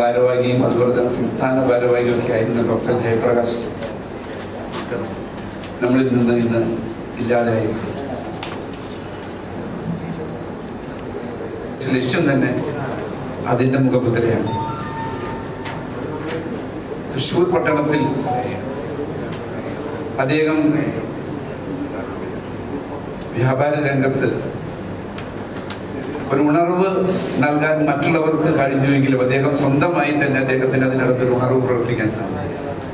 ഭാരവാഹിയും അതുപോലെ തന്നെ സംസ്ഥാന ഭാരവാഹിയും ഒക്കെ ആയിരുന്ന ഡോക്ടർ ജയപ്രകാശ് നമ്മളിൽ നിന്ന് ഇന്ന് ഇല്ലാതായി ലക്ഷ്യം തന്നെ അതിൻ്റെ മുഖമുദ്രയാണ് തൃശ്ശൂർ പട്ടണത്തിൽ അദ്ദേഹം വ്യാപാര രംഗത്ത് ഒരു ഉണർവ് നൽകാൻ മറ്റുള്ളവർക്ക് കഴിഞ്ഞുവെങ്കിലും അദ്ദേഹം സ്വന്തമായി തന്നെ അദ്ദേഹത്തിന് അതിനകത്തൊരു ഉണർവ് പ്രവർത്തിക്കാൻ സാധിച്ചു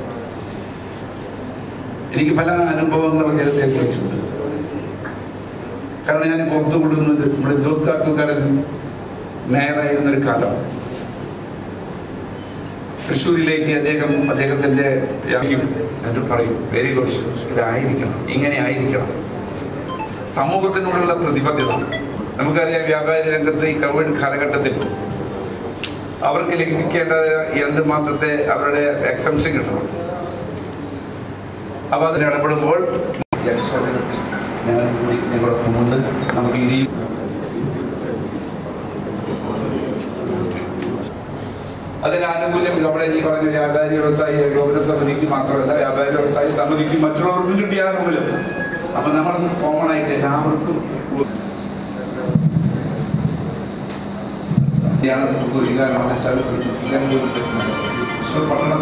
എനിക്ക് പല അനുഭവങ്ങളും അദ്ദേഹത്തെ കുറിച്ചുണ്ട് കാരണം ഞാൻ പുറത്തു കൊണ്ടുവന്നത് നമ്മുടെ ജോസ് കാട്ടുകാരൻ മേയറായിരുന്ന ഒരു കാലം തൃശ്ശൂരിലേക്ക് അദ്ദേഹം അദ്ദേഹത്തിന്റെ വ്യാപിക്കും എന്നിട്ട് പറയും വെരി ഗുഡ് ഇതായിരിക്കണം ഇങ്ങനെ ആയിരിക്കണം സമൂഹത്തിനോടുള്ള പ്രതിബദ്ധത നമുക്കറിയാം വ്യാപാര രംഗത്ത് ഈ കോവിഡ് കാലഘട്ടത്തിൽ അവർക്ക് ലഭിക്കേണ്ട രണ്ട് മാസത്തെ അവരുടെ എക്സംഷൻ കിട്ടണം അപ്പൊ അതിന് ഇടപെടുമ്പോൾ യക്ഷോധനത്തിൽ ഞങ്ങൾ കൂടി നിങ്ങളൊപ്പം ഉണ്ട് നമുക്ക് ഇനിയും അതിന് ആനുകൂല്യം നമ്മുടെ ഈ പറഞ്ഞ വ്യാപാരി വ്യവസായി ഏകോപന സമിതിക്ക് മാത്രമല്ല വ്യാപാരി വ്യവസായി സമിതിക്ക് മറ്റുള്ളവർക്കും കിട്ടിയ ആനുകൂല്യം അപ്പൊ നമ്മൾ കോമൺ ആയിട്ട് എല്ലാവർക്കും ധ്യാനത്തിൽ ഒരു വികാരം മനസ്സിലാക്കി തൃശ്ശൂർ പട്ടണം